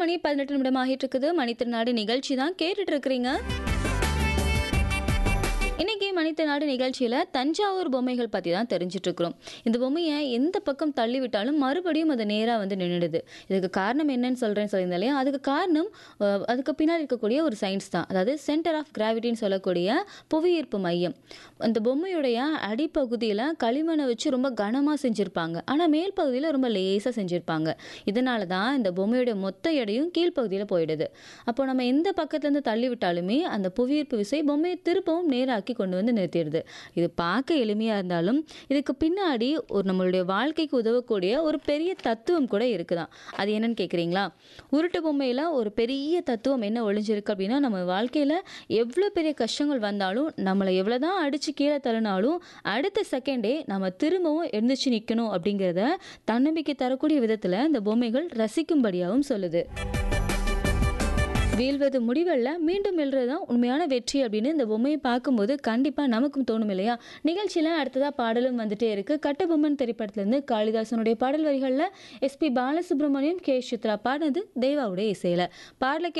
மணி பதினெட்டு நிமிடம் ஆகிட்டு இருக்குது மணித்திருநாடு நிகழ்ச்சி தான் கேட்டுட்டு இருக்கிறீங்க இன்னைக்கு மனிதநாடு நிகழ்ச்சியில் தஞ்சாவூர் பொம்மைகள் பற்றி தான் தெரிஞ்சிட்டு இருக்கிறோம் இந்த பொம்மையை எந்த பக்கம் தள்ளி விட்டாலும் மறுபடியும் அது நேராக வந்து நின்றுடுது இதுக்கு காரணம் என்னன்னு சொல்கிறேன்னு சொல்லியிருந்தேன் இல்லையா அதுக்கு காரணம் அஹ், அதுக்கு பின்னாடி இருக்கக்கூடிய ஒரு சயின்ஸ் தான் அதாவது சென்டர் ஆஃப் கிராவிட்டின்னு சொல்லக்கூடிய புவியீர்ப்பு மையம் அந்த பொம்மையுடைய அடிப்பகுதியில் களிமண்ணை வச்சு ரொம்ப கனமாக செஞ்சுருப்பாங்க ஆனால் மேல் பகுதியில் ரொம்ப லேசாக செஞ்சுருப்பாங்க இதனால தான் இந்த பொம்மையுடைய மொத்த எடையும் கீழ்ப்பகுதியில் போயிடுது அப்போ நம்ம எந்த பக்கத்துலேருந்து தள்ளி விட்டாலுமே அந்த புவியீர்ப்பு விசை பொம்மையை திருப்பவும் நேராக்கி கொண்டு வந்து நிறுத்திடுது இது பார்க்க எளிமையாக இருந்தாலும் இதுக்கு பின்னாடி ஒரு நம்மளுடைய வாழ்க்கைக்கு உதவக்கூடிய ஒரு பெரிய தத்துவம் கூட இருக்குதாம் அது என்னன்னு கேட்குறீங்களா உருட்டு பொம்மையில் ஒரு பெரிய தத்துவம் என்ன ஒளிஞ்சிருக்கு அப்படின்னா நம்ம வாழ்க்கையில் எவ்வளோ பெரிய கஷ்டங்கள் வந்தாலும் நம்மளை எவ்வளோ தான் அடித்து கீழே தள்ளினாலும் அடுத்த செகண்டே நம்ம திரும்பவும் எழுந்திரிச்சு நிற்கணும் அப்படிங்கிறத தன்னம்பிக்கை தரக்கூடிய விதத்தில் இந்த பொம்மைகள் ரசிக்கும்படியாகவும் சொல்லுது வீழ்வது முடிவல்ல மீண்டும் வெல்றது தான் உண்மையான வெற்றி அப்படின்னு இந்த பொம்மையை பார்க்கும்போது கண்டிப்பாக நமக்கும் தோணும் இல்லையா நிகழ்ச்சியில் அடுத்ததாக பாடலும் வந்துட்டே இருக்கு கட்டபொம்மன் திரைப்படத்துலேருந்து காளிதாசனுடைய பாடல் வரிகளில் எஸ்பி பாலசுப்ரமணியம் கே சித்ரா பாடினது தேவாவுடைய இசையில் பாடலை